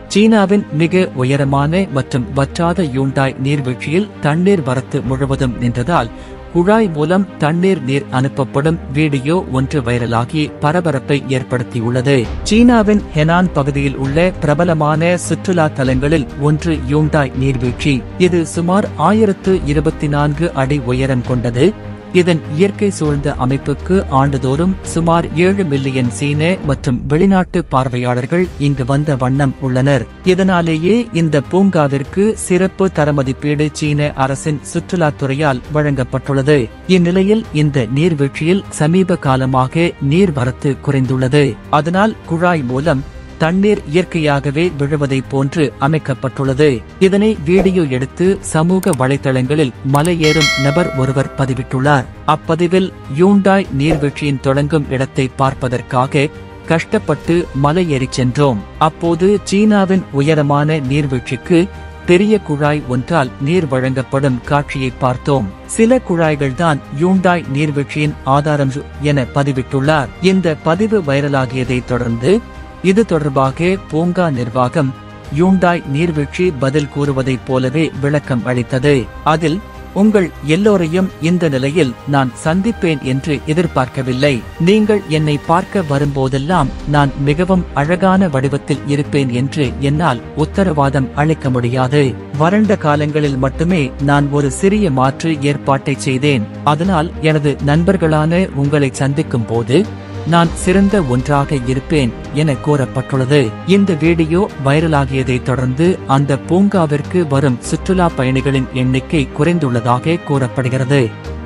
சீனாவின் மிக உயரமான மற்றும் வற்றாத யூண்டாய் நீர்வீழ்ச்சியில் தண்ணீர் வரத்து முழுவதும் நின்றதால் குழாய் மூலம் தண்ணீர் நீர் அனுப்பப்படும் வீடியோ ஒன்று வைரலாகி பரபரப்பை ஏற்படுத்தியுள்ளது சீனாவின் ஹெனான் பகுதியில் உள்ள பிரபலமான சுற்றுலா தலங்களில் ஒன்று யூண்டாய் நீர்வீழ்ச்சி இது சுமார் ஆயிரத்து இருபத்தி நான்கு அடி உயரம் கொண்டது இதன் இயற்கை சூழ்ந்த அமைப்புக்கு ஆண்டுதோறும் சுமார் ஏழு மில்லியன் சீன மற்றும் வெளிநாட்டு பார்வையாளர்கள் இங்கு வந்த வண்ணம் உள்ளனர் இதனாலேயே இந்த பூங்காவிற்கு சிறப்பு தரமதிப்பீடு சீன அரசின் சுற்றுலாத்துறையால் வழங்கப்பட்டுள்ளது இந்நிலையில் இந்த நீர்வீழ்ச்சியில் சமீப காலமாக நீர்வரத்து குறைந்துள்ளது அதனால் குழாய் மூலம் தண்ணீர் இயற்கையாகவே விழுவதைப் போன்று அமைக்கப்பட்டுள்ளது இதனை வீடியோ எடுத்து சமூக வலைதளங்களில் மலையேறும் நபர் ஒருவர் பதிவிட்டுள்ளார் அப்பதிவில் யூண்டாய் நீர்வீழ்ச்சியின் தொடங்கும் இடத்தை பார்ப்பதற்காக கஷ்டப்பட்டு மலையேறிச் சென்றோம் அப்போது சீனாவின் உயரமான நீர்வீழ்ச்சிக்கு பெரிய குழாய் ஒன்றால் நீர் வழங்கப்படும் காட்சியை பார்த்தோம் சில குழாய்கள்தான் யூண்டாய் நீர்வீழ்ச்சியின் ஆதாரம் என பதிவிட்டுள்ளார் இந்த பதிவு வைரலாகியதைத் தொடர்ந்து இது தொடர்பாக பூங்கா நிர்வாகம் யூண்டாய் நீர்வீழ்ச்சி பதில் கூறுவதைப் போலவே விளக்கம் அளித்தது அதில் உங்கள் எல்லோரையும் இந்த நிலையில் நான் சந்திப்பேன் என்று எதிர்பார்க்கவில்லை நீங்கள் என்னை பார்க்க வரும்போதெல்லாம் நான் மிகவும் அழகான வடிவத்தில் இருப்பேன் என்று என்னால் உத்தரவாதம் அளிக்க முடியாது வறண்ட காலங்களில் மட்டுமே நான் ஒரு சிறிய மாற்று ஏற்பாட்டை செய்தேன் அதனால் எனது நண்பர்களான உங்களை சந்திக்கும் போது நான் சிறந்த ஒன்றாக இருப்பேன் என கூறப்பட்டுள்ளது இந்த வீடியோ வைரலாகியதைத் தொடர்ந்து அந்த பூங்காவிற்கு வரும் சுற்றுலா பயணிகளின் எண்ணிக்கை குறைந்துள்ளதாக கூறப்படுகிறது